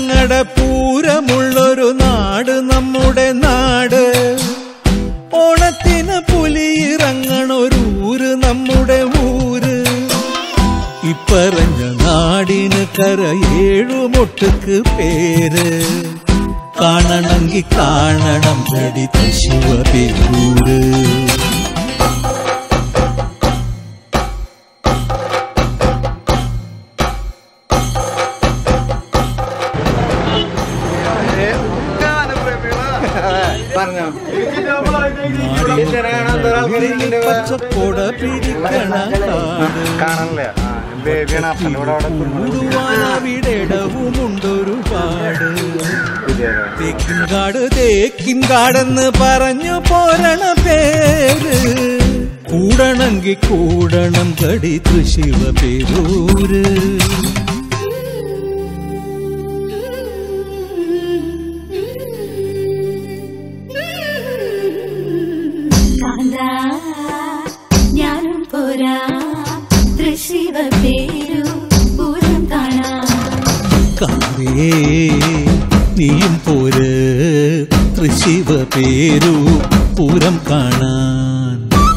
പൂരങ്ങട പൂരമുള്ളൊരു നാട് നമ്മുടെ നാട് ഓണത്തിന് പുലിയിറങ്ങണൊരൂര് നമ്മുടെ ഊര് ഇപ്പറഞ്ഞ നാടിന് കരയേഴുമൊട്ടുക്ക് പേര് കാണണമെങ്കി കാണണം കടി ശിവപേരൂര് പറഞ്ഞോ പച്ചക്കൊട പിരിക്കണ കാട് കാണാനില്ല ബേബിയാണ് അപ്പൻ്റെ കൂടെ അവിടെ കൂടുവാനവിടെടവുമുണ്ടൊരുപാട് പുതിയ തേക്കിൻകാട് തേക്കിൻകാടെന്ന് പറഞ്ഞു പോരണ പേര് കൂടണമെങ്കി കൂടണം കടി തൃശിവ പേരൂര് കാന്താ ഞാനും പോരാ തൃശിവ പേരു പൂരം കാണാം കാവേ നീയും പോര് തൃശിവ പേരു പൂരം കാണാൻ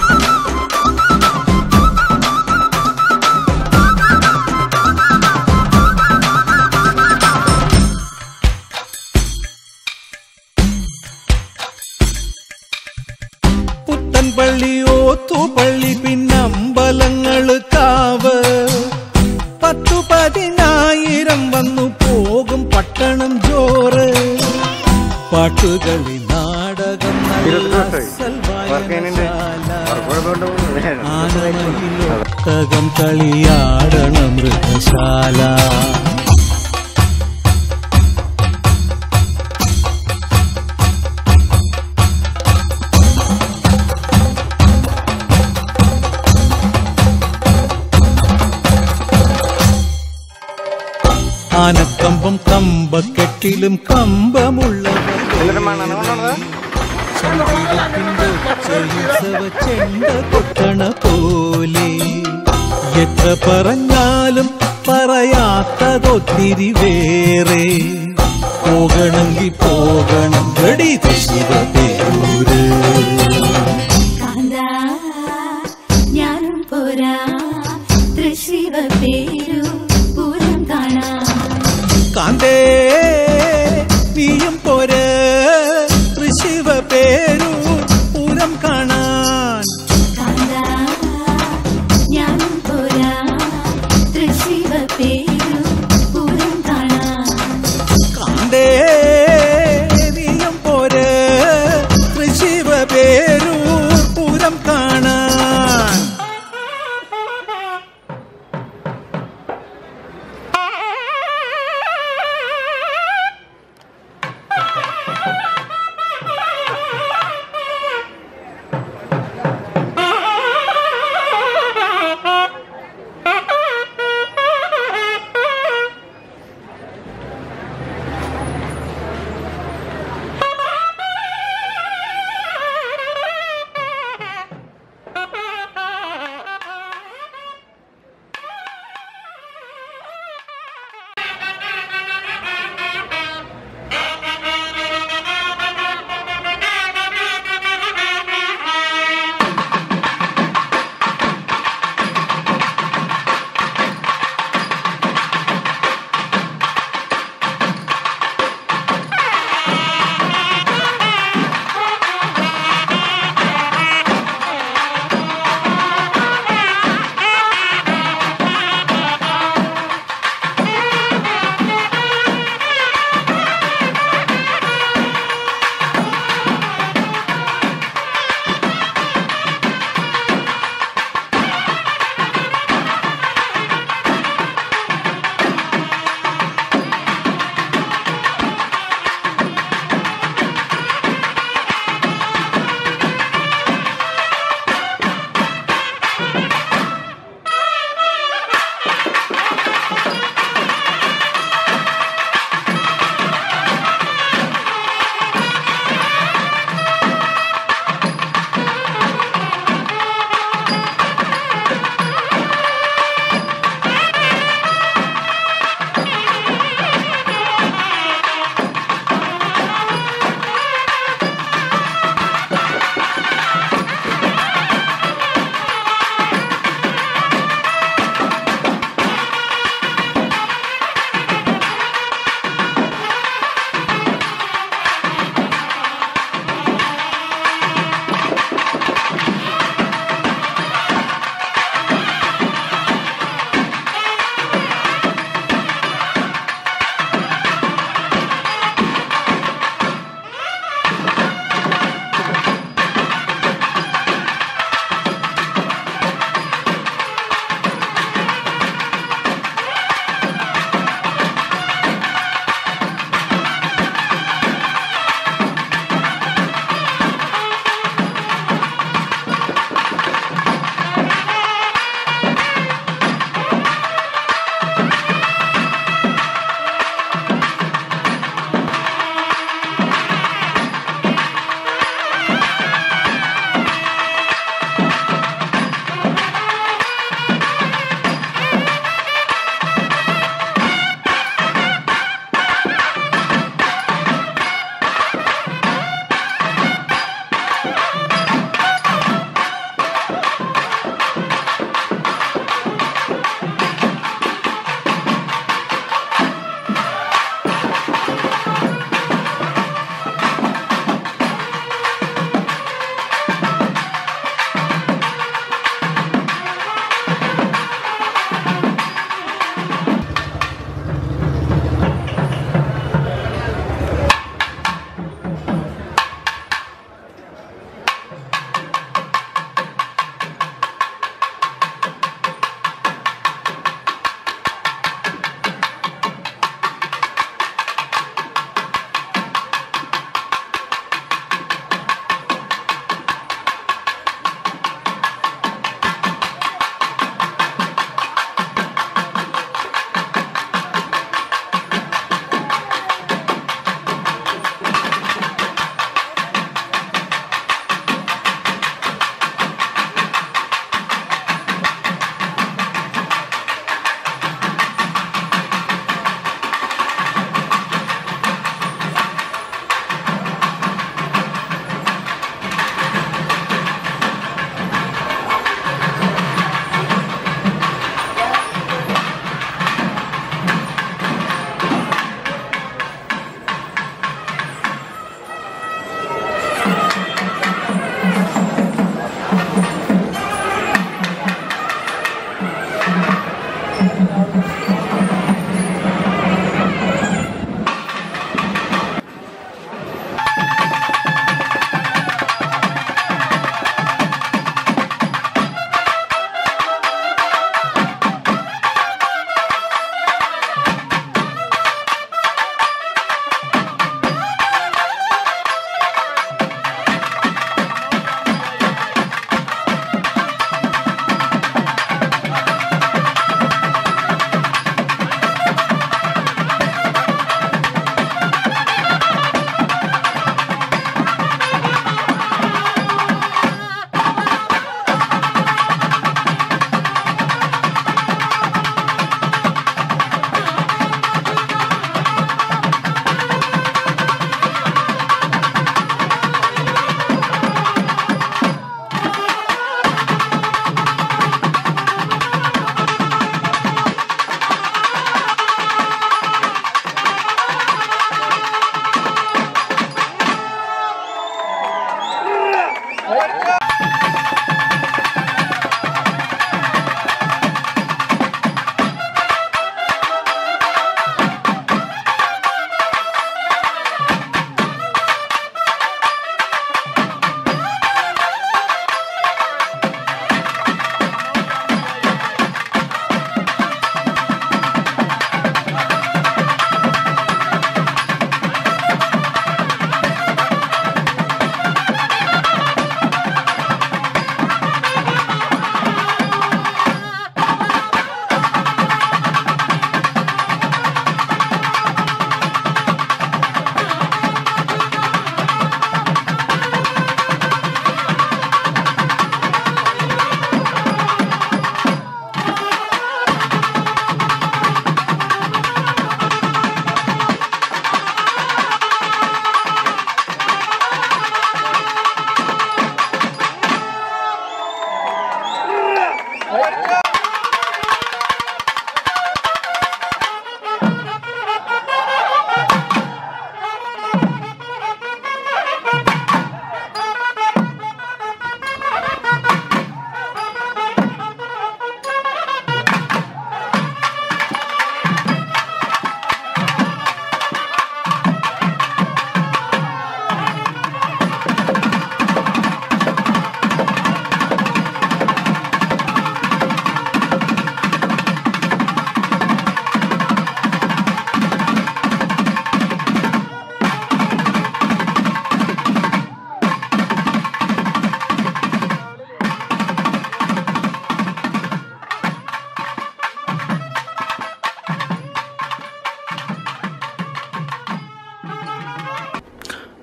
പുത്തൻപള്ളി ഓത്തുപള്ളി പിന്നമ്പലങ്ങള് കാവ് പത്തു പതിനായിരം വന്നു പോകും പട്ടണം ജോറ് പാട്ടുകളി നാടകം ഇരുപത്തി ദിവസമായി. വർക്ക് ചെയ്യുന്നുണ്ട്. വർക്ക് കുഴപ്പമുണ്ടോ? ആനമയിലൊട്ടകം കളിയാടണ മൃഗശാല ആനക്കമ്പം കമ്പക്കെട്ടിലും കമ്പമുള്ളവർ എന്നിട്ട് മണ്ണെണ്ണ കൊണ്ടുവന്നതാ? ചെണ്ട കൊട്ടണ പോലെ എത്ര പറഞ്ഞാലും പറയാത്തതൊത്തിരി വേറെ പോകണമെങ്കിൽ പോകണം ഗടി ശിവപേരൂര് കാന്താ ഞാനും പോരാ തൃശിവ പേരു പൂരം കാണാം കാന്തേ നീയും പോര് തൃശിവ പേരു പൂരം കാണാൻ കാന്താ ഞാനും പോരാ തൃശിവ പേരു പൂരം കാണാം കാന്തേ നീയും പോര് തൃശിവ പേരു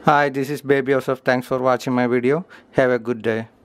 Hi, this is Baby Joseph. Thanks for watching my video. Have a good day.